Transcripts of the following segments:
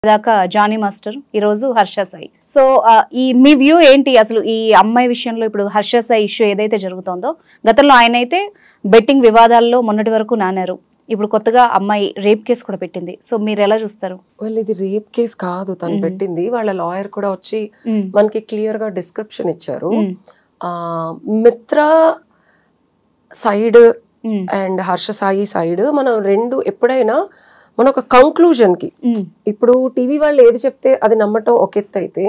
దాకా Johnny master ఈ రోజు హర్ష సాయి సో ఆ, ఈ మీ వ్యూ ఏంటి అసలు ఈ అమ్మాయి విషయంలో ఇప్పుడు హర్ష సాయి ఇష్యూ ఏదైతే జరుగుతోందో గతంలో ఆయన అయితే బెట్టింగ్ వివాదాల్లో మొన్నటి వరకు నానారు ఇప్పుడు కొత్తగా అమ్మాయి రేప్ కేసు కూడా పెట్టింది సో మీరు ఎలా చూస్తారు వాళ్ళు ఇది రేప్ కేసు కాదు తను మ్మ్. పెట్టింది వాళ్ళ లాయర్ కూడా వచ్చి మ్మ్. మనకి క్లియర్ గా డిస్క్రిప్షన్ ఇచ్చారు మ్మ్. ఆ మిత్ర సైడ్ మ్మ్. అండ్ హర్ష సాయి సైడ్ మనం రెండు ఎప్పుడైనా మన ఒక కంక్లూజన్ కి మ్మ్. ఇప్పుడు టీవీ వాళ్ళు ఏది చెప్తే అది నమ్మటం ఒక ఎత్తు అయితే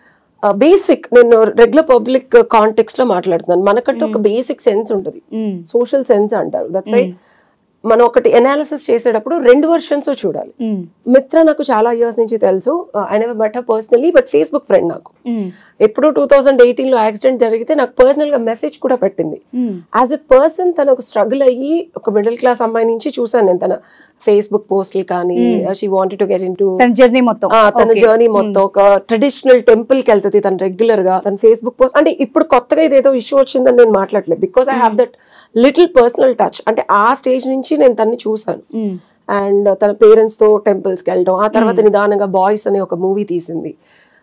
బేసిక్ నేను రెగ్యులర్ పబ్లిక్ కాంటెక్స్ట్ లో మాట్లాడుతున్నాను మనకంటే ఒక బేసిక్ సెన్స్ ఉంటుంది మ్మ్. సోషల్ సెన్స్ అంటారు దట్స్ వై మనం ఒకటి ఎనాలిసిస్ చేసేటప్పుడు రెండు వర్షన్స్ చూడాలి మ్మ్. మిత్ర నాకు చాలా ఇయర్స్ నుంచి తెలుసు I never but personally but Facebook friend నాకు మ్మ్. ఎప్పుడు టూ థౌజండ్ ఎయిటీన్ లో యాక్సిడెంట్ జరిగితే నాకు పర్సనల్ గా మెసేజ్ కూడా పెట్టింది మ్మ్. యాజ్ ఎ పర్సన్ తను ఒక స్ట్రగుల్ అయ్యి ఒక మిడిల్ క్లాస్ అమ్మాయి నుంచి చూసాను నేను తన ఫేస్బుక్ పోస్ట్లు కానీ she wanted to get in తన జర్నీ మొత్తం తన Okay. జర్నీ మొత్తం ఒక ట్రెడిషనల్ టెంపుల్ కి వెళ్తుంది తను రెగ్యులర్ గా తన ఫేస్బుక్ పోస్ట్ అంటే ఇప్పుడు కొత్తగా ఇదేదో ఇష్యూ వచ్చిందని నేను మాట్లాడలేదు because I have that little personal touch అంటే ఆ స్టేజ్ నుంచి నేను తన్ని చూసాను మ్మ్. అండ్ తన పేరెంట్స్ తో టెంపుల్స్ కి వెళ్ళడం ఆ తర్వాత నిదానంగా బాయ్స్ అనే ఒక మూవీ తీసింది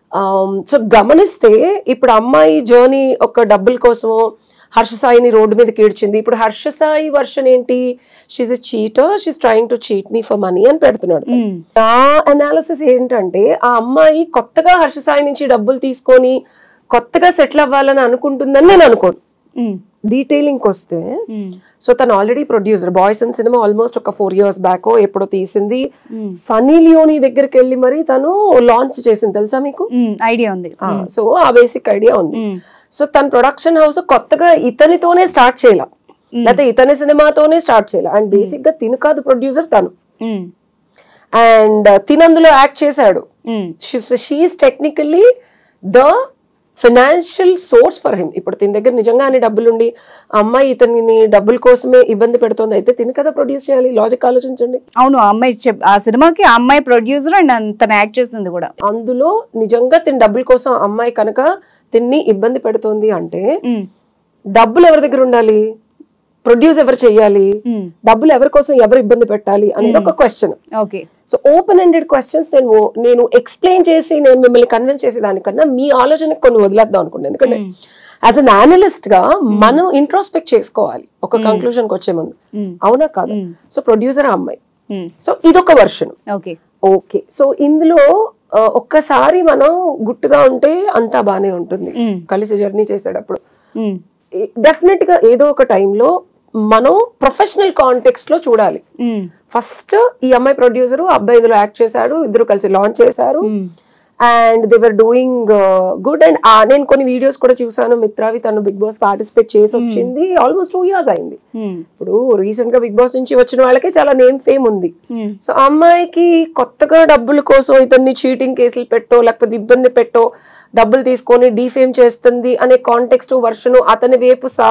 సో గమనిస్తే ఇప్పుడు అమ్మాయి జర్నీ ఒక డబ్బుల కోసమో హర్ష సాయిని రోడ్డు మీదకి ఈడ్చింది ఇప్పుడు హర్ష సాయి వర్షన్ ఏంటి she's a cheater she's trying to cheat me for money అని పెడుతున్నాడు తను. మ్మ్. నా అనాలిసిస్ ఏంటంటే ఆ అమ్మాయి కొత్తగా హర్ష సాయి నుంచి డబ్బులు తీసుకొని కొత్తగా సెటిల్ అవ్వాలని అనుకుంటుందని నేను అనుకోను మ్మ్. డీటెయిలింగ్ వస్తే మ్మ్. సో తను already producer boys and cinema almost ఒక ఫోర్ ఇయర్స్ బ్యాక్ ఎప్పుడో తీసింది మ్మ్. సనీ లియోని దగ్గరికి వెళ్ళి మరి తను లాంచ్ చేసింది తెలుసా మీకు మ్మ్. ఐడియా ఉంది సో ఆ బేసిక్ ఐడియా ఉంది మ్మ్. సో తన ప్రొడక్షన్ హౌస్ కొత్తగా ఇతనితోనే స్టార్ట్ చేయాల లేకపోతే ఇతని సినిమాతోనే స్టార్ట్ చేయాల అండ్ బేసిక్ గా తిను కాదు ప్రొడ్యూసర్ తను మ్మ్. అండ్ తినందులో యాక్ట్ చేశాడు మ్మ్. She is technically the financial source for him ఇప్పుడు తిన దగ్గర నిజంగానే డబ్బులుండి ఆ అమ్మాయి ఇతని డబ్బుల కోసమే ఇబ్బంది పెడుతోంది అయితే తిని కదా ప్రొడ్యూస్ చేయాలి లాజిక్ ఆలోచించండి అవును ఆ అమ్మాయి చెప్ ఆ సినిమాకి ఆ అమ్మాయి ప్రొడ్యూసర్ అండ్ తను యాక్ట్ చేసింది కూడా అందులో నిజంగా తిని డబ్బుల కోసం ఆ అమ్మాయి కనుక తిన్ని ఇబ్బంది పెడుతోంది అంటే మ్మ్. డబ్బులు ఎవరి దగ్గర ఉండాలి ప్రొడ్యూస్ ఎవరు చేయాలి మ్మ్. డబ్బులు ఎవరి కోసం ఎవరు ఇబ్బంది పెట్టాలి అనేది ఒక question okay so open ended questions నేను నేను ఎక్స్ప్లెయిన్ చేసి నేను మిమ్మల్ని కన్విన్స్ చేసే దానికన్నా మీ ఆలోచనకు కొన్ని వదిలేద్దాం అనుకోండి ఎందుకంటే యాజ్ అన్ అనలిస్ట్ గా మనం ఇంట్రోస్పెక్ట్ చేసుకోవాలి ఒక కంక్లూజన్ కి వచ్చే ముందు మ్మ్. అవునా కాదు సో ప్రొడ్యూసర్ అమ్మాయి మ్మ్. సో ఇదొక వర్షన్ ఓకే ఓకే సో ఇందులో ఆ, ఒక్కసారి మనం గుట్టుగా ఉంటే అంతా బానే ఉంటుంది మ్మ్. కలిసి జర్నీ చేసేటప్పుడు మ్మ్. డెఫినెట్ గా ఏదో ఒక టైంలో మనం ప్రొఫెషనల్ కాంటెక్స్ట్ లో చూడాలి మ్మ్. ఫస్ట్ ఈ అమ్మాయి ప్రొడ్యూసర్ అబ్బాయి ఇందులో యాక్ట్ చేశాడు ఇద్దరు కలిసి లాంచ్ చేశారు మ్మ్. And they're doing good and నేను కొన్ని వీడియోస్ కూడా చూసాను మిత్రావి తను బిగ్ బాస్ పార్టిసిపేట్ చేసి వచ్చింది ఆల్మోస్ట్ టూ ఇయర్స్ అయింది మ్మ్. ఇప్పుడు రీసెంట్ గా బిగ్ బాస్ నుంచి వచ్చిన వాళ్ళకి చాలా నేమ్ ఫేమ్ ఉంది మ్మ్. సో ఆ అమ్మాయికి కొత్తగా డబ్బుల కోసం ఇతన్ని చీటింగ్ కేసులు పెట్టో లేకపోతే ఇబ్బంది పెట్టో డబ్బులు తీసుకొని డీఫేమ్ చేస్తుంది అనే కాంటెక్స్ట్ వర్షను అతని వైపు సా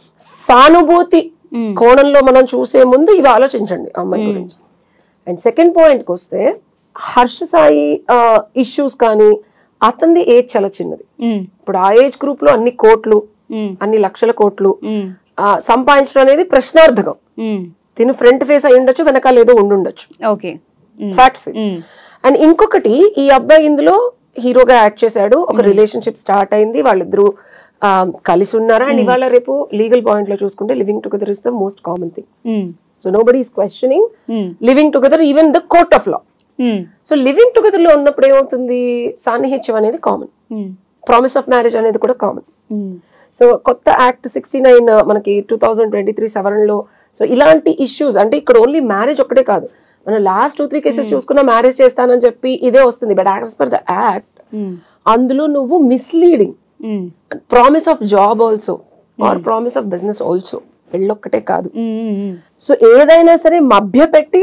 సానుభూతి మ్మ్. కోణంలో మనం చూసే ముందు ఇవి ఆలోచించండి ఆ అమ్మాయి గురించి అండ్ సెకండ్ పాయింట్కి వస్తే హర్ష సాయి ఇష్యూస్ కానీ అతనిది ఏజ్ చాలా చిన్నది మ్మ్. ఇప్పుడు ఆ ఏజ్ గ్రూప్ లో అన్ని కోట్లు మ్మ్. అన్ని లక్షల కోట్లు మ్మ్. ఆ, సంపాదించడం అనేది ప్రశ్నార్థకం మ్మ్. తిను ఫ్రంట్ ఫేస్ అయి ఉండొచ్చు వెనకాల ఏదో ఉండుండొచ్చు ఓకే మ్మ్. ఫ్యాక్ట్స్ మ్మ్. అండ్ ఇంకొకటి ఈ అబ్బాయి ఇందులో హీరోగా యాక్ట్ చేశాడు ఒక రిలేషన్షిప్ స్టార్ట్ అయింది వాళ్ళిద్దరూ ఆ, కలిసి ఉన్నారు అండ్ ఇవాళ రేపు లీగల్ పాయింట్ లో చూసుకుంటే living together is the most common thing hmm. So nobody is questioning hmm. Living together even the court of law hmm. So living together లో ఉన్నప్పుడు ఏమవుతుంది సాన్నిహిత్యం అనేది కామన్ మ్మ్. ప్రామిస్ ఆఫ్ మ్యారేజ్ అనేది కూడా కామన్ మ్మ్. సో కొత్త యాక్ట్ సిక్స్టీ నైన్ మనకి టూ థౌజండ్ ట్వంటీ త్రీ సెవెన్లో సో ఇలాంటి ఇష్యూస్ అంటే ఇక్కడ ఓన్లీ మ్యారేజ్ ఒకటే కాదు మనం లాస్ట్ టూ త్రీ కేసెస్ చూసుకున్న మ్యారేజ్ చేస్తానని చెప్పి ఇదే వస్తుంది but as per the act మ్మ్. అందులో నువ్వు మిస్లీడింగ్ మ్మ్. Promise of job also or promise of business also పెళ్ళొక్కటే కాదు మ్మ్. సో ఏదైనా సరే మభ్యపెట్టి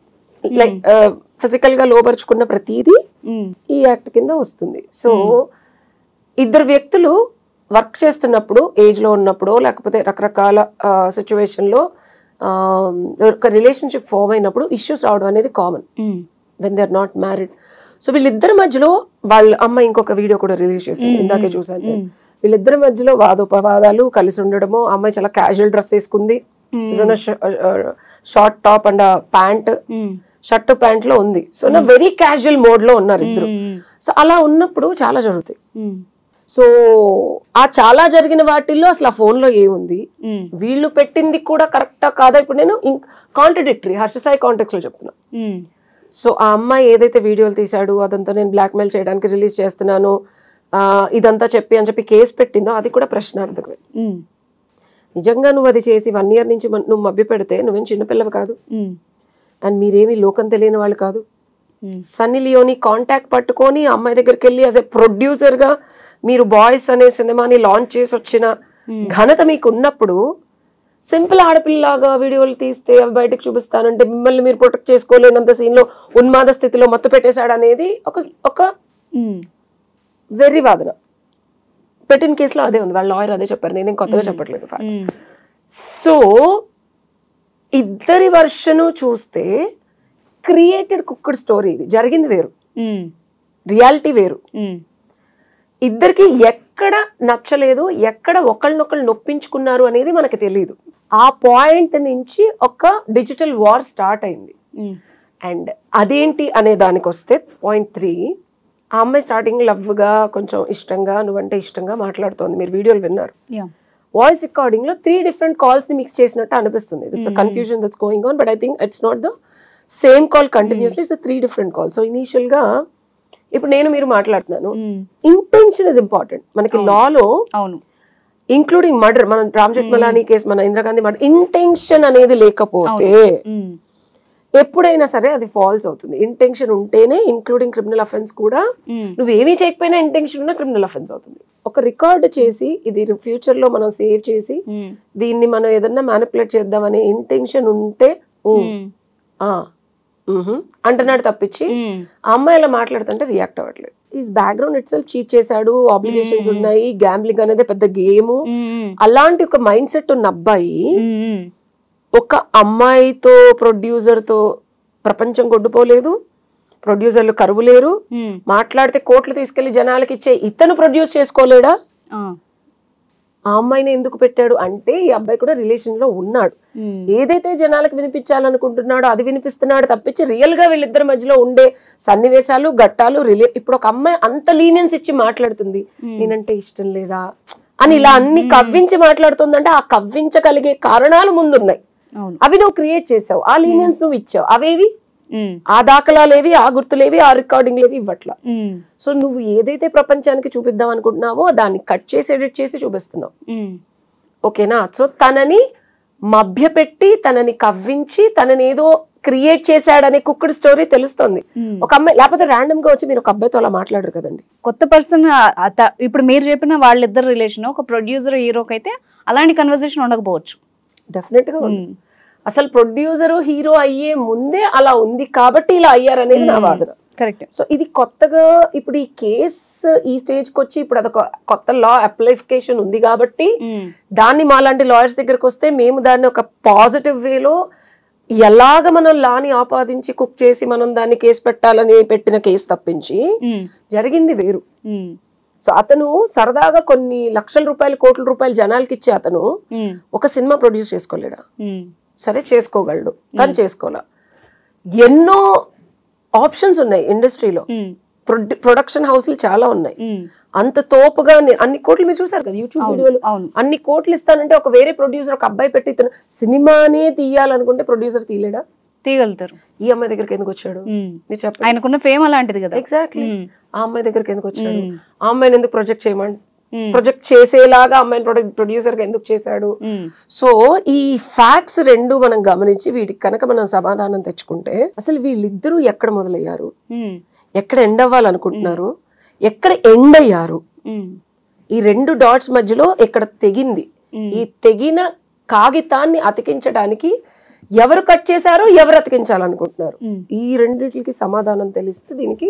లైక్ ఫిజికల్ గా లోపరుచుకున్న ప్రతిదీ మ్మ్. ఈ యాక్ట్ కింద వస్తుంది సో ఇద్దరు వ్యక్తులు వర్క్ చేస్తున్నప్పుడు ఏజ్ లో ఉన్నప్పుడు లేకపోతే రకరకాల సిచ్యువేషన్ లో ఆ, ఒక రిలేషన్షిప్ ఫామ్ అయినప్పుడు ఇష్యూస్ రావడం అనేది common hmm. When they are not married so వీళ్ళిద్దరి మధ్యలో వాళ్ళ అమ్మ ఇంకొక వీడియో కూడా రిలీజ్ చేసింది ఇందాకే చూసాను నేను. వీళ్ళిద్దరి మధ్యలో వాదోపవాదాలు కలిసి ఉండడము అమ్మాయి చాలా క్యాజువల్ డ్రెస్ వేసుకుంది షార్ట్ టాప్ అండ్ ప్యాంట్ మ్మ్. షర్ట్ ప్యాంట్ లో ఉంది సో నా వెరీ క్యాజువల్ మోడ్ లో ఉన్నారు ఇద్దరు మ్మ్. సో అలా ఉన్నప్పుడు చాలా జరుగుతాయి మ్మ్. సో ఆ చాలా జరిగిన వాటిల్లో అసలు ఆ phone లో ఏముంది మ్మ్. వీళ్ళు పెట్టింది కూడా కరెక్టా కాదా ఇప్పుడు నేను కాంట్రడిక్టరీ హర్షసాయి కాంటెక్స్ లో చెప్తున్నా మ్మ్. సో ఆ అమ్మాయి ఏదైతే వీడియోలు తీశాడు అదంతా నేను బ్లాక్మెయిల్ చేయడానికి రిలీజ్ చేస్తున్నాను ఆ, ఇదంతా చెప్పి అని చెప్పి కేసు పెట్టిందో అది కూడా ప్రశ్నార్థకమే మ్మ్. నిజంగా నువ్వు అది చేసి వన్ ఇయర్ నుంచి మన- నువ్వు మభ్య పెడితే నువ్వేం చిన్నపిల్లవి కాదు మ్మ్. అండ్ మీరేమీ లోకం తెలియని వాళ్ళు కాదు మ్మ్. సన్నీ లియోని కాంటాక్ట్ పట్టుకొని ఆ అమ్మాయి దగ్గరికి వెళ్ళి యాజ్ ఎ ప్రొడ్యూసర్గా మీరు బాయ్స్ అనే సినిమాని లాంచ్ చేసి వచ్చిన ఘనత మీకు ఉన్నప్పుడు సింపుల్ ఆడపిల్లలాగా వీడియోలు తీస్తే అవి బయటకు చూపిస్తానంటే మిమ్మల్ని మీరు ప్రొటెక్ట్ చేసుకోలేనంత సీన్లో ఉన్మాద స్థితిలో మత్తు పెట్టేశాడు అనేది ఒక ఒక మ్మ్. వెర్రి వాదన పెట్టిన కేసులో అదే ఉంది వాళ్ళ లాయర్ అదే చెప్పారు నేనేం కొత్తగా చెప్పట్లేదు ఫ్యాక్ట్స్ మ్మ్. సో ఇద్దరి వర్షను చూస్తే క్రియేటెడ్ కుక్కడ్ స్టోరీ ఇది జరిగింది వేరు మ్మ్. రియాలిటీ వేరు మ్మ్. ఇద్దరికి ఎక్కడ నచ్చలేదు ఎక్కడ ఒకళ్ళనొకళ్ళు నొప్పించుకున్నారు అనేది మనకు తెలియదు ఆ పాయింట్ నుంచి ఒక డిజిటల్ వార్ స్టార్ట్ అయింది మ్మ్. అండ్ అదేంటి అనే దానికి వస్తే పాయింట్ త్రీ ఆ అమ్మాయి స్టార్టింగ్ లవ్గా కొంచెం ఇష్టంగా నువ్వంటే ఇష్టంగా మాట్లాడుతోంది మీరు వీడియోలు విన్నారు యా వాయిస్ రికార్డింగ్ లో త్రీ డిఫరెంట్ కాల్స్ ని మిక్స్ చేసినట్టు అనిపిస్తుంది it's confusion that's going on but I think it's not the same call continuously it's three different call so initial గా ఇప్పుడు నేను మీరు మాట్లాడుతున్నాను మ్మ్. ఇంటెన్షన్ ఇస్ ఇంపార్టెంట్ మనకి లాలో అవును ఇంక్లూడింగ్ మర్డర్ మన రామ్ జెట్మలానీ కేసు మన ఇందిరాగాంధీ మర్డర్ ఇంటెన్షన్ అనేది లేకపోతే మ్మ్. ఎప్పుడైనా సరే అది ఫాల్స్ అవుతుంది ఇంటెన్షన్ ఉంటేనే ఇంక్లూడింగ్ క్రిమినల్ అఫెన్స్ కూడా మ్మ్. నువ్వేమీ చేయకపోయినా ఇంటెన్షన్ ఉన్న క్రిమినల్ అఫెన్స్ అవుతుంది ఒక రికార్డ్ చేసి ఇది ఫ్యూచర్ లో మనం సేవ్ చేసి మ్మ్. దీన్ని మనం ఏదన్నా మ్యానిపులేట్ చేద్దామనే ఇంటెన్షన్ ఉంటే ఊ, మ్మ్. ఆ, మ్హూ, అంటున్నాడు తప్పించి మ్మ్. ఆ అమ్మాయి అలా మాట్లాడుతుంటే రియాక్ట్ అవ్వట్లేదు ఈ బ్యాక్గ్రౌండ్ ఇట్ సెల్ఫ్ చీట్ చేశాడు ఆబ్లిగేషన్స్ ఉన్నాయి గ్యాంబ్లింగ్ అనేది పెద్ద గేమ్ మ్మ్. అలాంటి ఒక మైండ్ సెట్ ఉన్న అబ్బాయి మ్మ్. ఒక అమ్మాయితో ప్రొడ్యూసర్తో ప్రపంచం కొట్టుపోలేదు ప్రొడ్యూసర్లు కరువు లేరు మ్మ్. మాట్లాడితే కోట్లు తీసుకెళ్లి జనాలకి ఇచ్చే ఇతను ప్రొడ్యూస్ చేసుకోలేడా ఆ. ఆ అమ్మాయిని ఎందుకు పెట్టాడు అంటే ఈ అబ్బాయి కూడా రిలేషన్ లో ఉన్నాడు మ్మ్. ఏదైతే జనాలకు వినిపించాలనుకుంటున్నాడో అది వినిపిస్తున్నాడు తప్పించి రియల్ గా వీళ్ళిద్దరి మధ్యలో ఉండే సన్నివేశాలు ఘట్టాలు రిలే ఇప్పుడు ఒక అమ్మాయి అంత లీనియన్స్ ఇచ్చి మాట్లాడుతుంది నేనంటే ఇష్టం లేదా అని ఇలా అన్ని కవ్వించి మాట్లాడుతుందంటే ఆ కవ్వించగలిగే కారణాలు ముందున్నాయి అవును అవి నువ్వు క్రియేట్ చేసావు ఆ లీనియన్స్ నువ్వు ఇచ్చావు అవేవి మ్మ్. ఆ దాఖలాలేవి ఆ గుర్తులేవి ఆ రికార్డింగ్లేవి ఇవ్వట్లా మ్మ్. సో నువ్వు ఏదైతే ప్రపంచానికి చూపిద్దాం అనుకుంటున్నావో దాన్ని కట్ చేసి ఎడిట్ చేసి చూపిస్తున్నావు మ్మ్. ఓకేనా సో తనని మభ్యపెట్టి తనని కవ్వించి తనని ఏదో క్రియేట్ చేశాడనే కుక్కడి స్టోరీ తెలుస్తుంది మ్మ్. ఒక అమ్మాయి లేకపోతే ర్యాండమ్ గా వచ్చి మీరు ఒక అబ్బాయితో అలా మాట్లాడరు కదండి కొత్త పర్సన్ ఇప్పుడు మీరు చెప్పిన వాళ్ళిద్దరు రిలేషన్ ఒక ప్రొడ్యూసర్ హీరోకి అయితే అలాంటి కన్వర్సేషన్ ఉండకపోవచ్చు డెఫినెట్ గా ఉంది. అసలు ప్రొడ్యూసర్ హీరో అయ్యే ముందే అలా ఉంది కాబట్టి ఇలా అయ్యారనేది నా వాదన కరెక్ట్ సో ఇది కొత్తగా ఇప్పుడు ఈ కేస్ ఈ స్టేజ్ కి వచ్చి ఇప్పుడు అదొక కొత్త లా అప్లికేషన్ ఉంది కాబట్టి దాన్ని మాలాంటి లాయర్స్ దగ్గరకు వస్తే మేము దాన్ని ఒక పాజిటివ్ వేలో ఎలాగ మనం లాని ఆపాదించి కుక్ చేసి మనం దాన్ని కేసు పెట్టాలని పెట్టిన కేసు తప్పించి జరిగింది వేరు సో అతను సరదాగా కొన్ని లక్షల రూపాయలు కోట్ల రూపాయలు జనాలకి ఇచ్చే అతను ఒక సినిమా ప్రొడ్యూస్ చేసుకోలేడా సరే చేసుకోగలడు తను చేసుకోలే ఎన్నో ఆప్షన్స్ ఉన్నాయి ఇండస్ట్రీలో ప్రొడక్షన్ హౌస్లు చాలా ఉన్నాయి అంత తోపుగా ని- అన్ని కోట్లు మీరు చూసారు కదా యూట్యూబ్ వీడియోలు అవును అన్ని కోట్లు ఇస్తానంటే ఒక వేరే ప్రొడ్యూసర్ ఒక అబ్బాయి పెట్టి ఇతను సినిమానే తీయాలనుకుంటే ప్రొడ్యూసర్ తీయలేడా తీయగలుగుతారు ఈ అమ్మాయి దగ్గరికి ఎందుకు వచ్చాడు ఉమ్. మీరు చెప్పండి ఆయనకున్న ఫేమ్ అలాంటిది కదా ఎగ్జాక్ట్లీ ఉమ్. ఆ అమ్మాయి దగ్గరికి ఎందుకు వచ్చాడు ఉమ్. ఆ అమ్మాయిని ఎందుకు ప్రొజెక్ట్ చేయమని ఉమ్. ప్రొజెక్ట్ చేసేలాగా అమ్మాయిని ప్రొడ్యూసర్ గా ఎందుకు చేశాడు ఉమ్. సో ఈ ఫ్యాక్ట్స్ రెండు మనం గమనించి వీటికి కనుక మనం సమాధానం తెచ్చుకుంటే అసలు వీళ్ళిద్దరూ ఎక్కడ మొదలయ్యారు ఉమ్. ఎక్కడ ఎండ్ అవ్వాలనుకుంటున్నారు ఎక్కడ ఎండ్ అయ్యారు ఉమ్. ఈ రెండు డాట్స్ మధ్యలో ఇక్కడ తెగింది ఈ తెగిన కాగితాన్ని అతికించడానికి ఎవరు కట్ చేశారో ఎవరు అతికించాలనుకుంటున్నారు ఉమ్. ఈ రెండిటికి సమాధానం తెలిస్తే దీనికి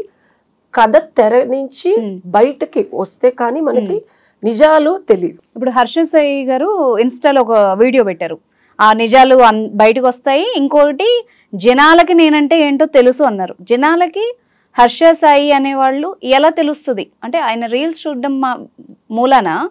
కథ తెర నుంచి బయటకి వస్తే కానీ మనకి నిజాలు తెలియదు ఇప్పుడు హర్ష సాయి గారు ఇన్స్టాలో ఒక వీడియో పెట్టారు ఆ నిజాలు అన్- బయటకు వస్తాయి ఇంకోటి జనాలకి నేనంటే ఏంటో తెలుసు అన్నారు జనాలకి హర్ష సాయి అనేవాళ్ళు ఎలా తెలుస్తుంది అంటే ఆయన రీల్స్ చూడడం మా- మూలాన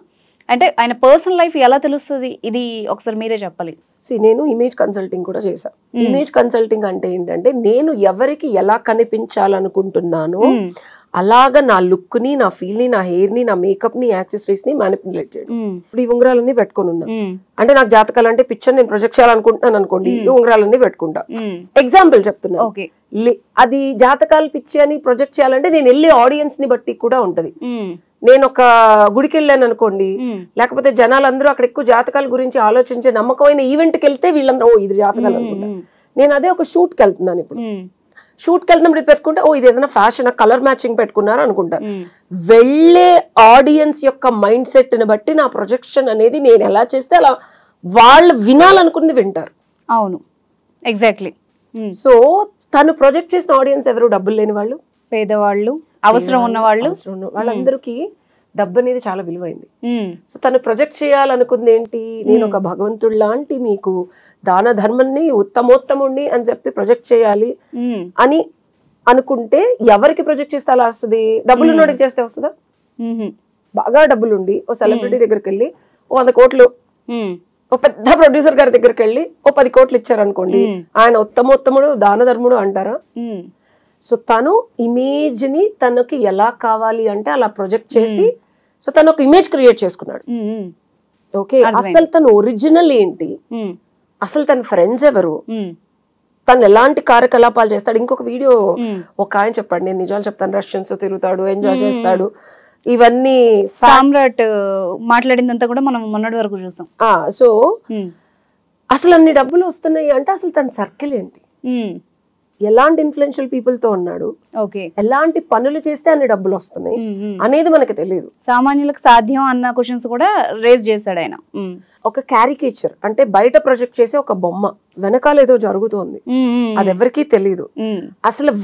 అంటే ఆయన పర్సనల్ లైఫ్ ఎలా తెలుస్తుంది ఇది ఒకసారి మీరే చెప్పాలి సి నేను ఇమేజ్ కన్సల్టింగ్ కూడా చేశా ఇమేజ్ కన్సల్టింగ్ అంటే ఏంటంటే నేను ఎవరికి ఎలా కనిపించాలనుకుంటున్నానో మ్మ్. అలాగా నా లుక్ ని నా ఫీల్ ని నా హెయిర్ ని నా మేకప్ ని యాక్సెసరీస్ ని మ్యానిపులేట్ చేయడం మ్మ్. ఇప్పుడు ఈ ఉంగరాలన్నీ పెట్టుకొని ఉన్నా మ్మ్. అంటే నాకు జాతకాలు అంటే పిక్చర్ నేను ప్రొజెక్ట్ చేయాలనుకుంటున్నాను అనుకోండి ఈ ఉంగరాలన్నీ పెట్టుకుంటా మ్మ్. ఎగ్జాంపుల్ చెప్తున్నా ఓకే లే- అది జాతకాలు పిచ్చి అని ప్రొజెక్ట్ చేయాలంటే నేను వెళ్ళే ఆడియన్స్ ని బట్టి కూడా ఉంటది మ్మ్. నేను ఒక గుడికి వెళ్ళాను అనుకోండి మ్మ్. లేకపోతే జనాలందరూ అక్కడ ఎక్కువ జాతకాల గురించి ఆలోచించే నమ్మకమైన ఈవెంట్కి వెళ్తే వీళ్ళందరూ ఓ ఇది జాతకాలు అనుకుంటా నేను అదే ఒక షూట్కి వెళ్తున్నాను ఇప్పుడు మ్మ్. షూట్కి వెళ్తున్నప్పుడు ఇది పెట్టుకుంటే ఓ ఇది ఏదైనా ఫ్యాషన్ కలర్ మ్యాచింగ్ పెట్టుకున్నారు అనుకుంటా మ్మ్. వెళ్ళే ఆడియన్స్ యొక్క మైండ్ సెట్ ని బట్టి నా ప్రొజెక్షన్ అనేది నేను ఎలా చేస్తే అలా వాళ్ళు వినాలనుకుంది వింటారు అవును ఎగ్జాక్ట్లీ సో తను ప్రొజెక్ట్ చేసిన ఆడియన్స్ ఎవరు డబ్బులు లేని వాళ్ళు పేదవాళ్ళు అవసరం ఉన్న వాళ్ళు అవసరం ఉన్న వాళ్ళందరికీ డబ్బు అనేది చాలా విలువైంది మ్మ్. సో తను ప్రొజెక్ట్ చేయాలనుకుంది ఏంటి నేను ఒక భగవంతుడు లాంటి మీకు దాన ధర్మాన్ని ఉత్తమోత్తముణ్ణి అని చెప్పి ప్రొజెక్ట్ చేయాలి మ్మ్. అని అనుకుంటే ఎవరికి ప్రొజెక్ట్ చేస్తే అలా వస్తుంది డబ్బులు ఉన్నోడికి చేస్తే వస్తుందా మ్మ్. బాగా డబ్బులు ఉండి ఓ సెలబ్రిటీ దగ్గరికి వెళ్ళి ఓ వంద కోట్లు మ్మ్. ఓ పెద్ద ప్రొడ్యూసర్ గారి దగ్గరికి వెళ్ళి ఓ పది కోట్లు ఇచ్చారనుకోండి ఆయన ఉత్తమోత్తముడు దాన ధర్ముడు అంటారా మ్మ్. సో తను ఇమేజ్ ని తనకి ఎలా కావాలి అంటే అలా ప్రొజెక్ట్ చేసి సో తను ఒక ఇమేజ్ క్రియేట్ చేసుకున్నాడు మ్మ్. ఓకే అసలు తను ఒరిజినల్ ఏంటి మ్మ్. అసలు తన ఫ్రెండ్స్ ఎవరు మ్మ్. తను ఎలాంటి కార్యకలాపాలు చేస్తాడు ఇంకొక వీడియో మ్మ్. ఒక ఆయన చెప్పాడు నేను నిజాలు చెప్తాను రష్యన్స్ తిరుగుతాడు ఎంజాయ్ చేస్తాడు ఇవన్నీ సామ్రాట్ మాట్లాడిందంతా కూడా మనం మొన్నటి వరకు చూసాం ఆ సో మ్మ్. అసలు అన్ని డబ్బులు వస్తున్నాయి అంటే అసలు తన సర్కిల్ ఏంటి మ్మ్. ఎలాంటి ఇన్ఫ్లుయెన్షియల్ పీపుల్ తో ఉన్నాడు ఓకే ఎలాంటి పనులు చేస్తే అన్ని డబ్బులు వస్తున్నాయి మ్మ్. మ్మ్. అనేది మనకి తెలియదు సామాన్యులకు సాధ్యం అన్న క్వశ్చన్స్ కూడా రేజ్ చేశాడు ఆయన మ్మ్. ఒక క్యారికేచర్ అంటే బయట ప్రొజెక్ట్ చేసే ఒక బొమ్మ వెనకాల ఏదో జరుగుతోంది మ్మ్. మ్మ్. అది ఎవరికీ తెలియదు మ్మ్. అసలు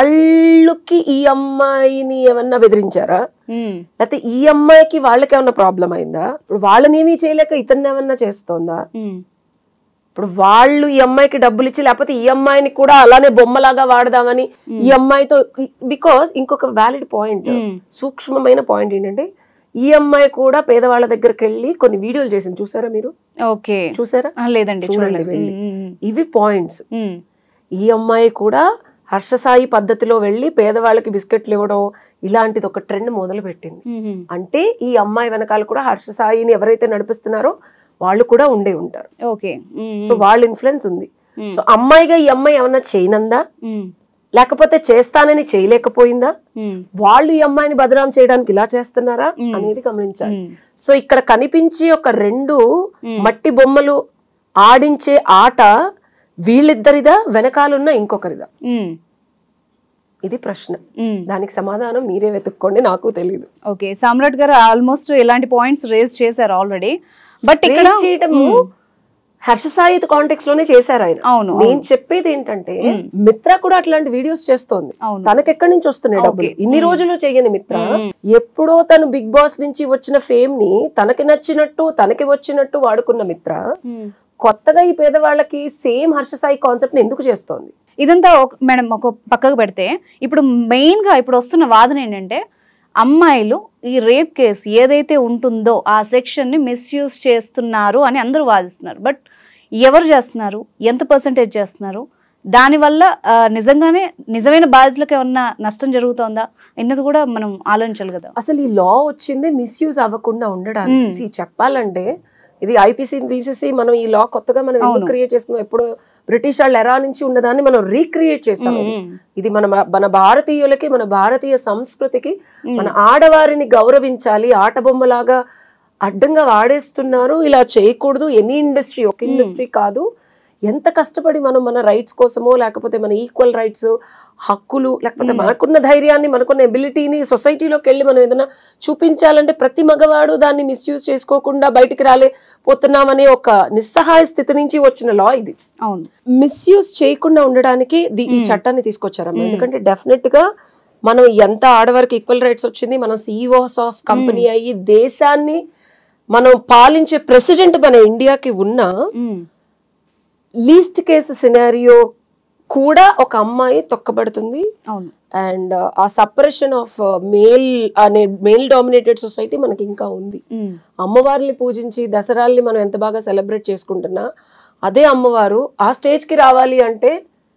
వాళ్ళకి ఈ అమ్మాయిని ఏమన్నా బెదిరించారా మ్మ్. లేకపోతే ఈ అమ్మాయికి వాళ్ళకి ఏమన్నా ప్రాబ్లం అయిందా ఇప్పుడు వాళ్ళని ఏమీ చేయలేక ఇతన్ని ఏమన్నా చేస్తోందా మ్మ్. ఇప్పుడు వాళ్ళు ఈ అమ్మాయికి డబ్బులు ఇచ్చి లేకపోతే ఈ అమ్మాయిని కూడా అలానే బొమ్మలాగా వాడదామని ఈ అమ్మాయితో బికాస్ ఇంకొక వ్యాలిడ్ పాయింట్ సూక్ష్మమైన పాయింట్ ఏంటంటే ఈ అమ్మాయి కూడా పేదవాళ్ళ దగ్గరికి వెళ్ళి కొన్ని వీడియోలు చేసింది చూసారా మీరు ఓకే చూసారా ఆ, లేదండి చూడండి చూడలేదు వెళ్ళి. మ్మ్. ఇవి పాయింట్స్ మ్మ్. ఈ అమ్మాయి కూడా హర్షసాయి పద్ధతిలో వెళ్ళి పేదవాళ్ళకి బిస్కెట్లు ఇవ్వడం ఇలాంటిది ఒక ట్రెండ్ మొదలు పెట్టింది మ్మ్. అంటే ఈ అమ్మాయి వెనకాల కూడా హర్షసాయిని ఎవరైతే నడిపిస్తున్నారో వాళ్ళు కూడా ఉండే ఉంటారు ఓకే మ్మ్. సో వాళ్ళ ఇన్ఫ్లుయెన్స్ ఉంది సో అమ్మాయిగా ఈ అమ్మాయి ఏమన్నా చేయనందా మ్మ్. లేకపోతే చేస్తానని చేయలేకపోయిందా మ్మ్. వాళ్ళు ఈ అమ్మాయిని బదనాం చేయడానికి ఇలా చేస్తున్నారా అనేది గమనించాలి మ్మ్. సో ఇక్కడ కనిపించి ఒక రెండు మట్టి బొమ్మలు ఆడించే ఆట వీళ్ళిద్దరిదా వెనకాలన్న ఇంకొకరిదా మ్మ్. ఇది ప్రశ్న మ్మ్. దానికి సమాధానం మీరే వెతుక్కోండి నాకు తెలియదు ఓకే సామ్రాట్ గారు ఆల్మోస్ట్ ఇలాంటి పాయింట్స్ రేజ్ చేశారు ఆల్రెడీ బట్ ఇక్కడ రేస్ చేయటము హర్షసాయిత్ కాంటెక్స్ లోనే చేశారు ఆయన అవును నేను చెప్పేది ఏంటంటే మిత్ర కూడా అట్లాంటి వీడియోస్ చేస్తోంది అవును. తనకి ఎక్కడి నుంచి వస్తున్నాయి డబ్బులు ఇన్ని రోజులు చేయని మిత్ర ఎప్పుడో తను బిగ్ బాస్ నుంచి వచ్చిన ఫేమ్ ని తనకి నచ్చినట్టు తనకి వచ్చినట్టు వాడుకున్న మిత్ర మ్మ్. కొత్తగా ఈ పేదవాళ్ళకి సేమ్ హర్షసాయి కాన్సెప్ట్ ఎందుకు చేస్తోంది ఇదంతా ఒక మేడం ఒక పక్కకు పెడితే ఇప్పుడు మెయిన్గా ఇప్పుడు వస్తున్న వాదన ఏంటంటే అమ్మాయిలు ఈ రేప్ కేసు ఏదైతే ఉంటుందో ఆ సెక్షన్ని మిస్యూజ్ చేస్తున్నారు అని అందరూ వాదిస్తున్నారు బట్ ఎవరు చేస్తున్నారు ఎంత పర్సంటేజ్ చేస్తున్నారు దానివల్ల ఆ, నిజంగానే నిజమైన బాధితులకు ఏమన్నా నష్టం జరుగుతోందా అన్నది కూడా మనం ఆలోచించాలి కదా అసలు ఈ లా వచ్చిందే మిస్యూజ్ అవ్వకుండా ఉండడానికి See, చెప్పాలంటే ఇది ఐపీసీని తీసేసి మనం ఈ లా కొత్తగా మనం ఎందుకు క్రియేట్ చేసుకున్నాం ఎప్పుడు బ్రిటిష్ వాళ్ళ ఎరా నుంచి ఉన్నదాన్ని మనం రీక్రియేట్ చేసాం ఇది. ఇది మన మన భారతీయులకి మన భారతీయ సంస్కృతికి మన ఆడవారిని గౌరవించాలి ఆట బొమ్మలాగా అడ్డంగా వాడేస్తున్నారు ఇలా చేయకూడదు ఎనీ ఇండస్ట్రీ ఒక ఇండస్ట్రీ కాదు ఎంత కష్టపడి మనం మన రైట్స్ కోసమో లేకపోతే మన ఈక్వల్ రైట్స్ హక్కులు లేకపోతే మనకున్న ధైర్యాన్ని మనకున్న ఎబిలిటీని సొసైటీలోకి వెళ్ళి మనం ఏదైనా చూపించాలంటే ప్రతి మగవాడు దాన్ని మిస్యూజ్ చేసుకోకుండా బయటికి రాలేపోతున్నామనే ఒక నిస్సహాయ స్థితి నుంచి వచ్చిన లా ఇది అవును మిస్యూజ్ చేయకుండా ఉండడానికి ది- ఈ చట్టాన్ని తీసుకొచ్చారమ్మా ఎందుకంటే డెఫినెట్ గా మనం ఎంత ఆడవారికి ఈక్వల్ రైట్స్ వచ్చింది మనం సిఇఓస్ ఆఫ్ కంపెనీ అయ్యి దేశాన్ని మనం పాలించే ప్రెసిడెంట్ మన ఇండియాకి ఉన్న మ్మ్. లీస్ట్ కేసు సినారియో కూడా ఒక అమ్మాయి తొక్కబడుతుంది అవును and uh separation of male అనే మేల్ డామినేటెడ్ సొసైటీ మనకి ఇంకా ఉంది ఉమ్, అమ్మవారిని పూజించి దసరాల్ని మనం ఎంత బాగా సెలబ్రేట్ చేసుకుంటున్నా అదే అమ్మవారు ఆ స్టేజ్కి రావాలి అంటే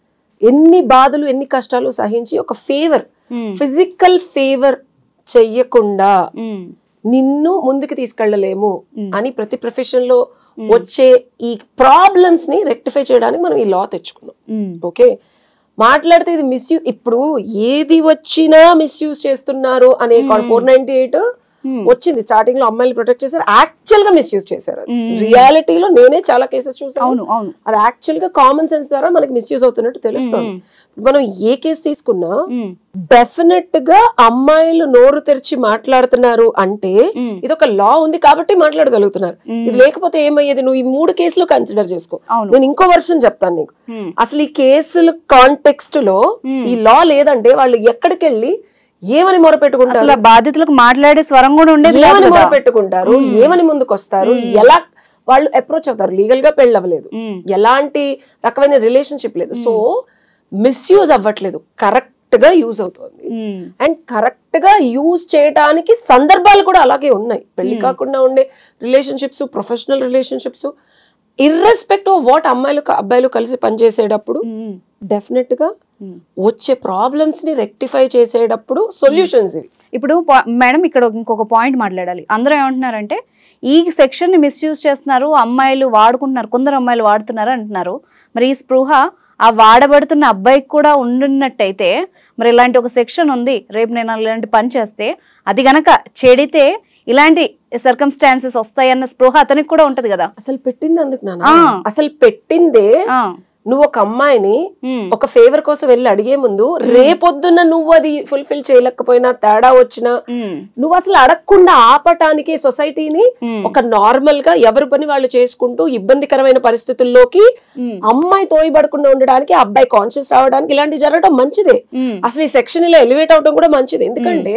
ఎన్ని బాధలు ఎన్ని కష్టాలు సహించి ఒక ఫేవర్ ఉమ్, ఫిజికల్ ఫేవర్ చెయ్యకుండా ఉమ్, నిన్ను ముందుకు తీసుకెళ్ళలేము Mm. అని ప్రతి ప్రొఫెషన్ లో వచ్చే ఈ ప్రాబ్లమ్స్ ని రెక్టిఫై చేయడానికి మనం ఈ లా తెచ్చుకున్నాం ఉమ్, ఓకే మాట్లాడితే ఇది మిస్యూజ్ ఇప్పుడు ఏది వచ్చినా మిస్యూజ్ చేస్తున్నారు అనే ఫోర్ నైన్టీ ఎయిట్ Hmm. వచ్చింది స్టార్టింగ్ లో అమ్మాయిలు ప్రొటెక్ట్ చేశారు యాక్చువల్ గా మిస్యూజ్ చేశారు Hmm. రియాలిటీలో నేనే చాలా కేసెస్ చూసాను అవును అవును అది యాక్చువల్ గా కామన్ సెన్స్ ద్వారా మనకి మిస్యూజ్ అవుతున్నట్టు తెలుస్తుంది మనం ఏ కేసు తీసుకున్నా ఉమ్, డెఫినెట్ గా అమ్మాయిలు నోరు తెరిచి మాట్లాడుతున్నారు అంటే ఉమ్, ఇది ఒక లా ఉంది కాబట్టి మాట్లాడగలుగుతున్నారు ఇది లేకపోతే ఏమయ్యేది నువ్వు ఈ మూడు కేసులు కన్సిడర్ చేసుకో అవును నేను ఇంకో వర్షన్ చెప్తాను నీకు ఉమ్, అసలు ఈ కేసుల కాంటెక్స్ట్ లో ఈ లా లేదంటే వాళ్ళు ఎక్కడికి వెళ్ళి ఏమని మొరపెట్టుకుంటారు అసలు ఆ బాధితులకు మాట్లాడే స్వరం కూడా ఉండేది కాదు ఏమని కదా. మొరపెట్టుకుంటారు ఏమని ముందుకు వస్తారు ఎలా వాళ్ళు అప్రోచ్ అవుతారు లీగల్ గా పెళ్ళవలేదు ఉమ్, ఎలాంటి రకమైన రిలేషన్షిప్ లేదు సో మిస్యూజ్ అవ్వట్లేదు కరెక్ట్ గా యూజ్ అవుతుంది ఉమ్, అండ్ కరెక్ట్ గా యూజ్ చేయడానికి సందర్భాలు కూడా అలాగే ఉన్నాయి పెళ్లి కాకుండా ఉండే relationships professional relationships irrespective of what అమ్మాయిలు అబ్బాయిలు కలిసి పనిచేసేటప్పుడు ఉమ్, డెఫినెట్ గా ఉమ్. వచ్చే ప్రాబ్లమ్స్ ని రెక్టిఫై చేసేటప్పుడు సొల్యూషన్స్ ఇవి ఇప్పుడు పా- మేడం ఇక్కడ ఇంకొక పాయింట్ మాట్లాడాలి అందరూ ఏమంటున్నారంటే ఈ సెక్షన్ ని మిస్యూజ్ చేస్తున్నారు అమ్మాయిలు వాడుకుంటున్నారు కొందరు అమ్మాయిలు వాడుతున్నారు అంటున్నారు మరి ఈ స్పృహ ఆ వాడబడుతున్న అబ్బాయికి కూడా ఉండున్నట్టయితే మరి ఇలాంటి ఒక సెక్షన్ ఉంది రేపు నేను ఇలాంటి పని చేస్తే అది గనక చెడితే ఇలాంటి సర్కమ్స్టాన్సెస్ వస్తాయన్న స్పృహ అతనికి కూడా ఉంటది కదా అసలు పెట్టింది అందుకు నాన్న ఆ. అసలు పెట్టిందే ఆ, నువ్వు ఒక అమ్మాయిని ఉమ్, ఒక ఫేవర్ కోసం వెళ్ళి అడిగే ముందు రేపొద్దున్న నువ్వు అది ఫుల్ఫిల్ చేయలేకపోయినా తేడా వచ్చినా ఉమ్, నువ్వు అసలు అడగకుండా ఆపటానికి సొసైటీని ఉమ్, ఒక నార్మల్ గా ఎవరి పని వాళ్ళు చేసుకుంటూ ఇబ్బందికరమైన పరిస్థితుల్లోకి ఉమ్, అమ్మాయి తోయబడకుండా ఉండడానికి అబ్బాయి కాన్షియస్ రావడానికి ఇలాంటివి జరగడం మంచిదే ఉమ్, అసలు ఈ సెక్షన్ ఇలా ఎలివేట్ అవడం కూడా మంచిది ఎందుకంటే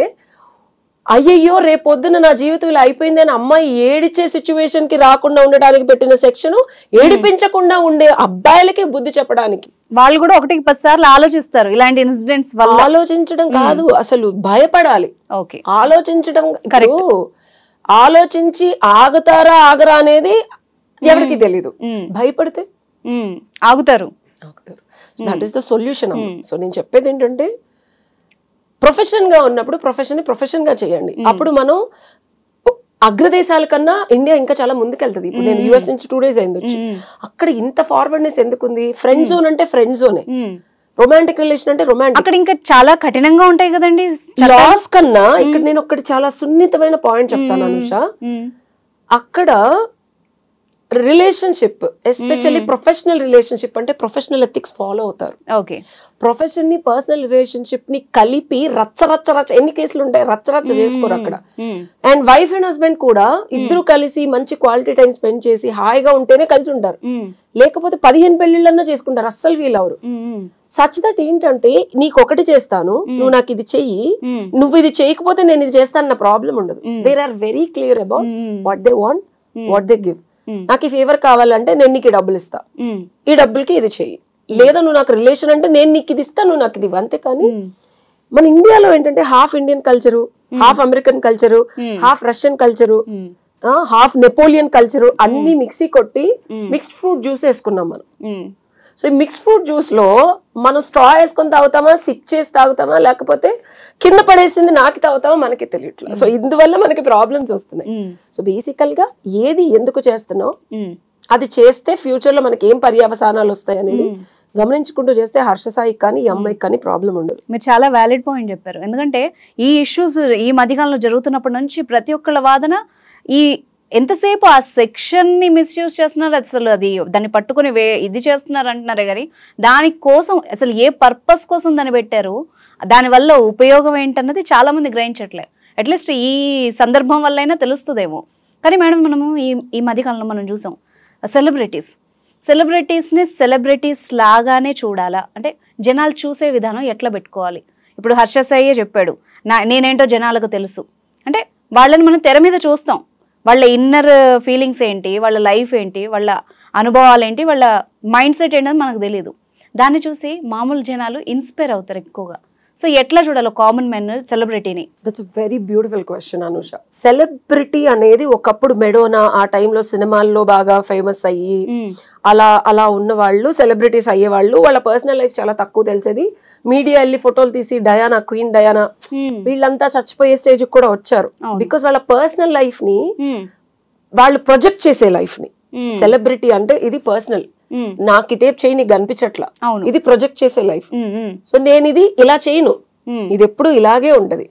అయ్యయ్యో రేపొద్దున నా జీవితం ఇలా అయిపోయింది అని అమ్మాయి ఏడిచే సిచ్యువేషన్ కి రాకుండా ఉండడానికి పెట్టిన సెక్షన్ ఏడిపించకుండా ఉండే అబ్బాయిలకి బుద్ధి చెప్పడానికి వాళ్ళు కూడా ఒకటికి పది సార్లు ఆలోచిస్తారు ఇలాంటి ఇన్సిడెంట్స్ వల్ల ఆలోచించడం కాదు అసలు భయపడాలి ఓకే ఆలోచించడం ఇప్పుడు ఆలోచించి ఆగుతారా ఆగరా అనేది ఎవరికి తెలీదు ఉమ్, భయపడితే ఉమ్, ఆగుతారు ఆగుతారు that is the solution so నేను చెప్పేది ఏంటంటే ప్రొఫెషన్ గా ఉన్నప్పుడు ప్రొఫెషన్ ని ప్రొఫెషన్ గా చేయండి అప్పుడు మనం అగ్రదేశాల కన్నా ఇండియా ఇంకా చాలా ముందుకెళ్తది ఇప్పుడు నేను యుఎస్ నుంచి టూ డేస్ అయింది వచ్చి ఉమ్, అక్కడ ఇంత ఫార్వర్డ్నెస్ ఎందుకుంది ఫ్రెండ్ జోన్ అంటే ఫ్రెండ్ జోనే ఉమ్. రొమాంటిక్ రిలేషన్ అంటే రొమాంటిక్ అక్కడ ఇంకా చాలా కఠినంగా ఉంటాయి కదండి లాస్ కన్నా ఇక్కడ నేను ఒకటి చాలా సున్నితమైన పాయింట్ చెప్తాను అనుష ఉమ్, అక్కడ రిలేషన్షిప్ ఎస్పెషల్లీ ప్రొఫెషనల్ రిలేషన్షిప్ అంటే ప్రొఫెషనల్ ఎథిక్స్ ఫాలో అవుతారు ఓకే ప్రొఫెషన్ ని పర్సనల్ రిలేషన్షిప్ ని కలిపి రచ్చ రచ్చ రచ్చ ఎన్ని కేసులు ఉంటాయి రచ్చ రచ్చ చేసుకోరు అక్కడ um, and wife and husband కూడా ఇద్దరు కలిసి మంచి క్వాలిటీ టైం స్పెండ్ చేసి హాయిగా ఉంటేనే కలిసి ఉంటారు ఉమ్, లేకపోతే పదిహేను పెళ్లిళ్ళన్నా చేసుకుంటారు అస్సలు ఫీల్ అవరు ఉమ్, ఉమ్, సచ్ దట్ ఏంటంటే నీకు ఒకటి చేస్తాను నువ్వు నాకు ఇది చెయ్యి ఉమ్, నువ్వు ఇది చేయకపోతే నేను ఇది చేస్తాను నా ప్రాబ్లం ఉండదు there are very clear about um, what they want what they give Hmm. నాకు ఈ ఫేవర్ కావాలంటే నేను నీకు ఈ డబ్బులు ఇస్తా ఉమ్, ఈ డబ్బులకి ఇది చెయ్యి లేదా నువ్వు నాకు రిలేషన్ అంటే నేను నీకు ఇది ఇస్తా నువ్వు నాకు ఇది ఇవ్వు. అంతే కానీ ఉమ్, మన ఇండియాలో ఏంటంటే half Indian culture half American culture half Russian culture um, half Napoleon culture అన్ని మిక్సీ కొట్టి మిక్స్డ్ ఫ్రూట్ జ్యూస్ వేసుకున్నాం మనం ఉమ్, సో ఈ మిక్స్డ్ ఫ్రూట్ జ్యూస్ లో మనం స్ట్రా వేసుకొని తాగుతామా సిప్ చేసి తాగుతామా లేకపోతే కింద పడేసింది నాకి తాగుతామా మనకి తెలియట్లేదు సో ఇందువల్ల మనకి ప్రాబ్లమ్స్ వస్తున్నాయి ఉమ్, సో బేసికల్ గా ఏది ఎందుకు చేస్తున్నావు ఉమ్, అది చేస్తే ఫ్యూచర్ లో మనకి ఏం పర్యవసానాలు వస్తాయి అనేది గమనించుకుంటూ చేస్తే హర్షసాయికి కానీ ఈ అమ్మాయికి కానీ ప్రాబ్లం ఉండదు మీరు చాలా వ్యాలిడ్ పాయింట్ చెప్పారు ఎందుకంటే ఈ ఇష్యూస్ ఈ మధ్యకాలంలో జరుగుతున్నప్పటి నుంచి ప్రతి ఒక్కళ్ళ వాదన ఈ ఎంతసేపు ఆ సెక్షన్ ని మిస్యూజ్ చేస్తున్నారు అసలు అది దాన్ని పట్టుకుని వే ఇది చేస్తున్నారు అంటున్నారే కానీ దాని కోసం అసలు ఏ పర్పస్ కోసం దాన్ని పెట్టారు దానివల్ల ఉపయోగం ఏంటన్నది చాలా మంది గ్రహించట్లే అట్లీస్ట్ ఈ సందర్భం వల్ల అయినా తెలుస్తుందేమో కానీ మేడం మనము ఈ ఈ మధ్యకాలంలో మనం చూసాం సెలబ్రిటీస్ సెలబ్రిటీస్ని సెలబ్రిటీస్ లాగానే చూడాలా అంటే జనాలు చూసే విధానం ఎట్లా పెట్టుకోవాలి ఇప్పుడు హర్ష సాయే చెప్పాడు నా నేనేంటో జనాలకు తెలుసు అంటే వాళ్ళని మనం తెర మీద చూస్తాం వాళ్ళ ఇన్నర్ ఫీలింగ్స్ ఏంటి వాళ్ళ లైఫ్ ఏంటి వాళ్ళ అనుభవాలు ఏంటి వాళ్ళ మైండ్ సెట్ ఏంటని మనకు తెలియదు దాన్ని చూసి మామూలు జనాలు ఇన్స్పైర్ అవుతారు ఎక్కువగా సో ఎట్లా చూడాలి కామన్ మెన్ సెలబ్రిటీని that's very beautiful question Anusha celebrity అనేది ఒకప్పుడు మెడోనా ఆ టైంలో సినిమాల్లో బాగా ఫేమస్ అయ్యి అలా అలా ఉన్న వాళ్ళు సెలబ్రిటీస్ అయ్యేవాళ్ళు వాళ్ళ పర్సనల్ లైఫ్ చాలా తక్కువ తెలిసేది మీడియా వెళ్ళి ఫోటోలు తీసి డయానా క్వీన్ డయానా వీళ్ళంతా చచ్చిపోయే స్టేజ్ కూడా వచ్చారు అవును. బికాస్ వాళ్ళ పర్సనల్ లైఫ్ ని వాళ్ళు ప్రొజెక్ట్ చేసే లైఫ్ ని సెలబ్రిటీ అంటే ఇది పర్సనల్ నాకు ఈ టేప్ చేయి నీకు కనిపించట్లా అవును ఇది ప్రొజెక్ట్ చేసే లైఫ్ సో నేను ఇది ఇలా చేయను ఇది ఎప్పుడు ఇలాగే ఉంటది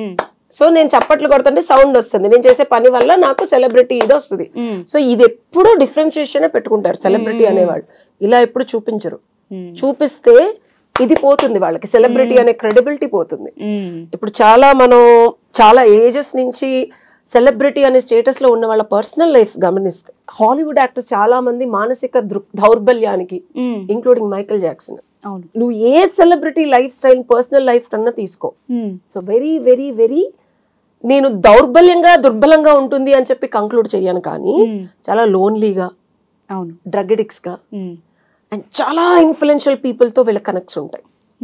సో నేను చప్పట్లు కొడుతుంటే సౌండ్ వస్తుంది నేను చేసే పని వల్ల నాకు సెలబ్రిటీ ఇది వస్తుంది సో ఇది ఎప్పుడు డిఫరెన్షియేషన్ పెట్టుకుంటారు సెలబ్రిటీ అనేవాళ్ళు ఇలా ఎప్పుడు చూపించరు చూపిస్తే ఇది పోతుంది వాళ్ళకి సెలబ్రిటీ అనే క్రెడిబిలిటీ పోతుంది ఇప్పుడు చాలా మనం చాలా ఏజెస్ నుంచి సెలబ్రిటీ అనే స్టేటస్ లో ఉన్న వాళ్ళ పర్సనల్ లైఫ్స్ గమనిస్తే హాలీవుడ్ యాక్టర్స్ చాలా మంది మానసిక దృ దౌర్బల్యానికి ఇంక్లూడింగ్ మైకల్ జాక్సన్ అవును నువ్వు ఏ celebrity life style personal life అన్నా తీసుకో సో వెరీ వెరీ వెరీ నేను దౌర్బల్యంగా దుర్బలంగా ఉంటుంది అని చెప్పి కంక్లూడ్ చెయ్యను కానీ చాలా లోన్లీగా అవును డ్రగ్ అడిక్ట్స్ గా అండ్ చాలా ఇన్ఫ్లుయెన్షియల్ పీపుల్ తో వీళ్ళ కనెక్ట్స్ ఉంటాయి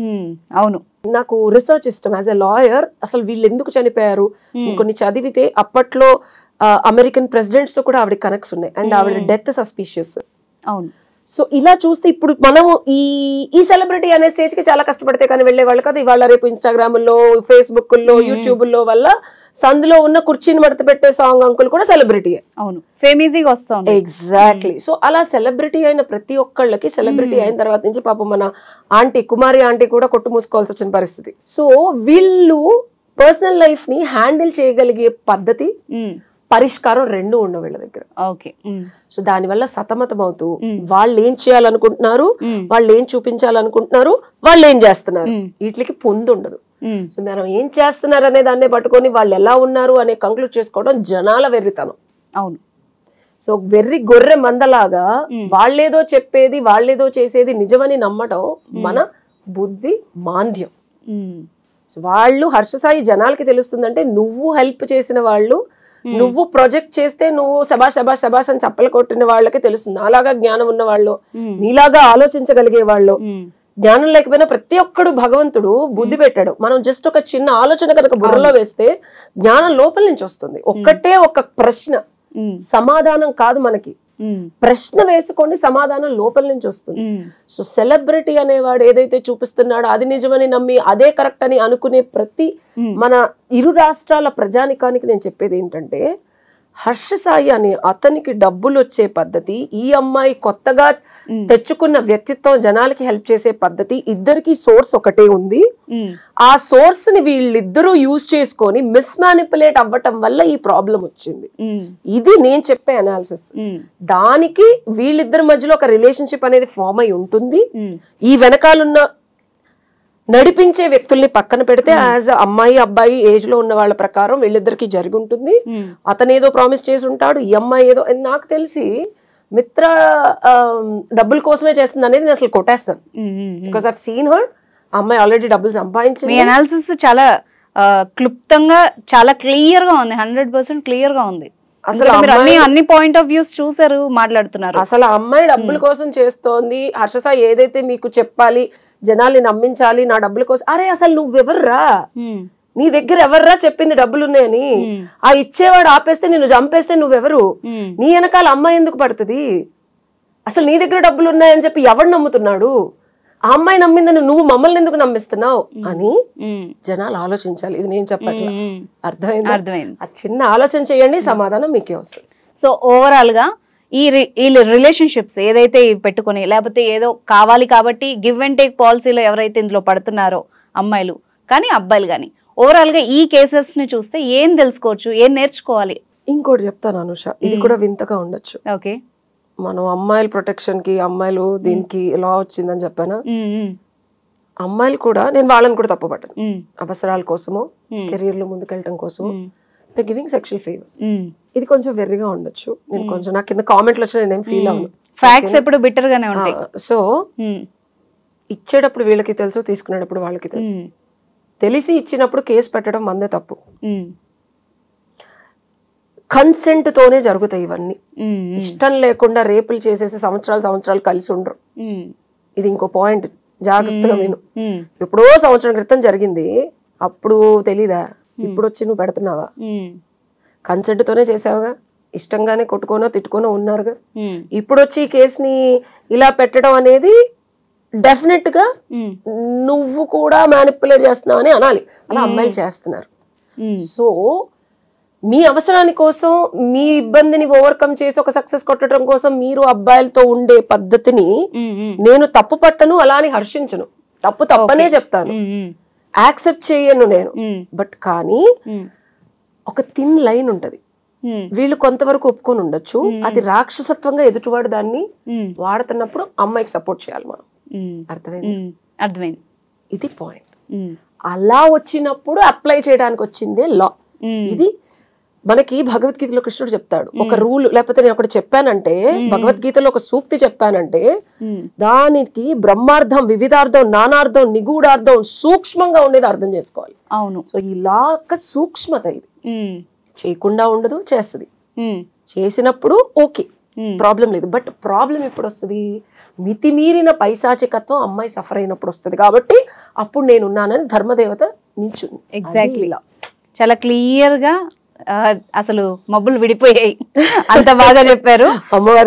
అవును నాకు రీసెర్చ్ ఇష్టం యాజ్ ఎ లాయర్ అసలు వీళ్ళు ఎందుకు చనిపోయారు కొన్ని చదివితే అప్పట్లో అమెరికన్ ప్రెసిడెంట్స్ తో కూడా ఆవిడ కనెక్ట్స్ ఉన్నాయి అండ్ ఆవిడ డెత్ సస్పీషియస్ అవును సో ఇలా చూస్తే ఇప్పుడు మనం ఈ ఈ సెలబ్రిటీ అనే స్టేజ్ కి చాలా కష్టపడితే కానీ వెళ్ళే వాళ్ళు కదా ఇవాళ రేపు ఇన్స్టాగ్రామ్ లో ఫేస్బుక్ లో యూట్యూబ్ లో వల్ల సందులో ఉన్న కుర్చీని మడత పెట్టే సాంగ్ అంకుల్ కూడా సెలబ్రిటీ అవును ఫేమీజీగా వస్తుంది ఎగ్జాక్ట్లీ సో అలా సెలబ్రిటీ అయిన ప్రతి ఒక్కళ్ళకి సెలబ్రిటీ అయిన తర్వాత నుంచి పాపం మన ఆంటీ కుమారి ఆంటీ కూడా కొట్టు మూసుకోవాల్సి వచ్చిన పరిస్థితి సో వీళ్ళు పర్సనల్ లైఫ్ ని హ్యాండిల్ చేయగలిగే పద్ధతి పరిష్కారం రెండు ఉండవు వీళ్ళ దగ్గర ఓకే సో దానివల్ల సతమతం అవుతూ వాళ్ళు ఏం చేయాలనుకుంటున్నారు వాళ్ళు ఏం చూపించాలనుకుంటున్నారు వాళ్ళు ఏం చేస్తున్నారు వీటికి పొందు ఉండదు సో మనం ఏం చేస్తున్నారు అనే దాన్నే పట్టుకొని వాళ్ళు ఎలా ఉన్నారు అనే కంక్లూడ్ చేసుకోవడం జనాల వెర్రితనం అవును సో వెర్రి గొర్రె మందలాగా వాళ్ళేదో చెప్పేది వాళ్ళేదో చేసేది నిజమని నమ్మటం మన బుద్ధి మాంద్యం సో వాళ్ళు హర్షసాయి జనాలకి తెలుస్తుందంటే నువ్వు హెల్ప్ చేసిన వాళ్ళు నువ్వు ప్రొజెక్ట్ చేస్తే నువ్వు శబాష్ శబాష్ శబాష్ అని చప్పలు కొట్టిన వాళ్ళకి తెలుస్తుంది అలాగా జ్ఞానం ఉన్న వాళ్ళు నీలాగా ఆలోచించగలిగే వాళ్ళు జ్ఞానం లేకపోయినా ప్రతి ఒక్కడు భగవంతుడు బుద్ధి పెట్టాడు మనం జస్ట్ ఒక చిన్న ఆలోచన కనుక బుర్రలో వేస్తే జ్ఞానం లోపల నుంచి వస్తుంది ఒక్కటే ఒక ప్రశ్న సమాధానం కాదు మనకి ప్రశ్న వేసుకోండి సమాధానం లోపల నుంచి వస్తుంది సో సెలబ్రిటీ అనేవాడు ఏదైతే చూపిస్తున్నాడో అది నిజమని నమ్మి అదే కరెక్ట్ అని అనుకునే ప్రతి మన ఇరు రాష్ట్రాల ప్రజానికానికి నేను చెప్పేది ఏంటంటే హర్షసాయి అనే అతనికి డబ్బులు వచ్చే పద్ధతి ఈ అమ్మాయి కొత్తగా తెచ్చుకున్న వ్యక్తిత్వం జనాలకి హెల్ప్ చేసే పద్ధతి ఇద్దరికి సోర్స్ ఒకటే ఉంది ఆ సోర్స్ ని వీళ్ళిద్దరూ యూజ్ చేసుకొని మిస్ మ్యానిపులేట్ అవ్వటం వల్ల ఈ ప్రాబ్లం వచ్చింది ఇది నేను చెప్పే అనాలిసిస్ దానికి వీళ్ళిద్దరి మధ్యలో ఒక రిలేషన్షిప్ అనేది ఫామ్ అయి ఉంటుంది ఈ వెనకాలన్న నడిపించే వ్యక్తుల్ని పక్కన పెడితే యాజ్ అమ్మాయి అబ్బాయి ఏజ్ లో ఉన్న వాళ్ళ ప్రకారం వీళ్ళిద్దరికి జరిగి ఉంటుంది అతను ఏదో ప్రామిస్ చేసి ఉంటాడు ఈ అమ్మాయి ఏదో నాకు తెలిసి మిత్ర ఆ, డబ్బుల కోసమే చేస్తుంది అనేది నేను అసలు కొట్టేస్తాను బికాస్ ఐవ్ సీన్ హర్ అమ్మాయి ఆల్రెడీ డబ్బులు సంపాదించింది మీ అనాలిసిస్ చాలా ఆ, క్లుప్తంగా చాలా క్లియర్ గా ఉంది హండ్రెడ్ పర్సెంట్ క్లియర్ గా ఉంది అసలు ఎందుకంటే మీరు అన్ని అన్ని పాయింట్ ఆఫ్ వ్యూస్ చూసారు మాట్లాడుతున్నారు అసలు ఆ అమ్మాయి డబ్బుల కోసం చేస్తోంది హర్షస ఏదైతే మీకు చెప్పాలి జనాల్ని నమ్మించాలి నా డబ్బుల కోసం అరే అసలు నువ్వెవర్రా ఉమ్, నీ దగ్గర ఎవర్రా చెప్పింది డబ్బులు ఉన్నాయని ఆ ఇచ్చేవాడు ఆపేస్తే నిన్ను చంపేస్తే నువ్వెవరు ఉమ్, నీ వెనకాల అమ్మాయి ఎందుకు పడుతుంది అసలు నీ దగ్గర డబ్బులు ఉన్నాయని చెప్పి ఎవడు నమ్ముతున్నాడు ఆ అమ్మాయి నమ్మిందని నువ్వు మమ్మల్ని ఎందుకు నమ్మిస్తున్నావు అని ఉమ్, జనాలు ఆలోచించాలి ఇది నేను చెప్పట్లా ఉమ్. అర్థమైంది అర్థమైంది ఆ చిన్న ఆలోచన చేయండి సమాధానం మీకే వస్తుంది సో ఓవరాల్ గా ఈ రి- ఈ రిలేషన్షిప్స్ ఏదైతే ఇవి పెట్టుకొని లేకపోతే ఏదో కావాలి కాబట్టి గివ్ అండ్ టేక్ పాలసీలో ఎవరైతే ఇందులో పడుతున్నారో అమ్మాయిలు కానీ అబ్బాయిలు కానీ ఓవరాల్ గా ఈ కేసెస్ ని చూస్తే ఏం తెలుసుకోవచ్చు ఏం నేర్చుకోవాలి ఇంకోటి చెప్తాను అనుష ఇది కూడా వింతగా ఉండొచ్చు ఓకే మనం అమ్మాయిల ప్రొటెక్షన్ కి అమ్మాయిలు దీనికి ఎలా వచ్చిందని చెప్పానా అమ్మాయిలు కూడా నేను వాళ్ళని కూడా తప్పుపట్టను అవసరాల కోసమో కెరీర్ లో ముందుకెళ్ళటం కోసమో ద గివింగ్ సెక్షువల్ ఫేవర్స్ ఇది కొంచెం వెర్రిగా ఉండొచ్చు నేను కొంచెం నాకు కింద కామెంట్లు వచ్చిన నేనేం ఫీల్ అవును ఫ్యాక్ట్స్ ఎప్పుడు బిటర్ గానే ఉంటాయి సో ఉమ్, ఇచ్చేటప్పుడు వీళ్ళకి తెలుసు తీసుకునేటప్పుడు వాళ్ళకి తెలుసు ఉమ్, తెలిసి ఇచ్చినప్పుడు కేసు పెట్టడం మందే తప్పు ఉమ్, కన్సెంట్ తోనే జరుగుతాయి ఇవన్నీ ఉమ్, ఇష్టం లేకుండా రేపులు చేసేసి సంవత్సరాలు సంవత్సరాలు కలిసి ఉండరు ఉమ్, ఇది ఇంకో పాయింట్ జాగ్రత్తగా విను ఉమ్, ఎప్పుడో సంవత్సరం క్రితం జరిగింది అప్పుడు తెలీదా ఇప్పుడు వచ్చి నువ్వు పెడుతున్నావా ఉమ్, consent తోనే చేసావుగా ఇష్టంగానే కొట్టుకోనో తిట్టుకోనో ఉన్నారుగా ఉమ్, ఇప్పుడు వచ్చి ఈ కేసుని ఇలా పెట్టడం అనేది డెఫినెట్ గా ఉమ్, నువ్వు కూడా మ్యానిపులేట్ చేస్తున్నావు అని అనాలి అలా అమ్మాయిలు చేస్తున్నారు ఉమ్, సో మీ అవసరాని కోసం మీ ఇబ్బందిని ఓవర్కమ్ చేసి ఒక సక్సెస్ కొట్టడం కోసం మీరు అబ్బాయిలతో ఉండే పద్ధతిని ఉమ్, ఉమ్, నేను తప్పు పట్టను అలా అని హర్షించను తప్పు తప్పనే చెప్తాను ఉమ్, ఉమ్, యాక్సెప్ట్ చేయను నేను ఉమ్, బట్ కానీ ఉమ్, ఒక థిన్ లైన్ ఉంటది ఉమ్, వీళ్ళు కొంతవరకు ఒప్పుకొని ఉండొచ్చు అది రాక్షసత్వంగా ఎదుటివాడు దాన్ని ఉమ్, వాడుతున్నప్పుడు అమ్మాయికి సపోర్ట్ చేయాలి మనం ఉమ్, అర్థమైంది ఉమ్, అర్థమైంది ఇది పాయింట్ ఉమ్, అలా వచ్చినప్పుడు అప్లై చేయడానికి వచ్చిందే లా ఉమ్, ఇది మనకి భగవద్గీతలో కృష్ణుడు చెప్తాడు ఒక రూల్ లేకపోతే నేను ఒకటి చెప్పానంటే భగవద్గీతలో ఒక సూక్తి చెప్పానంటే ఉమ్, దానికి బ్రహ్మార్థం వివిధార్థం నానార్థం నిగూఢార్థం సూక్ష్మంగా ఉండేది అర్థం చేసుకోవాలి అవును సో ఈ లా యొక్క సూక్ష్మత ఇది ఉమ్, చేయకుండా ఉండదు చేస్తుంది ఉమ్, చేసినప్పుడు ఓకే Hmm. ప్రాబ్లం లేదు బట్ ప్రాబ్లం ఎప్పుడు వస్తుంది మితిమీరిన పైశాచికత్వం అమ్మాయి సఫర్ అయినప్పుడు వస్తుంది కాబట్టి అప్పుడు నేనున్నానని ధర్మదేవత నించుంది ఎగ్జాక్ట్లీ చాలా క్లియర్ గా ఆ, అసలు మబ్బులు విడిపోయాయి అంత బాగా చెప్పారు అమ్మవారి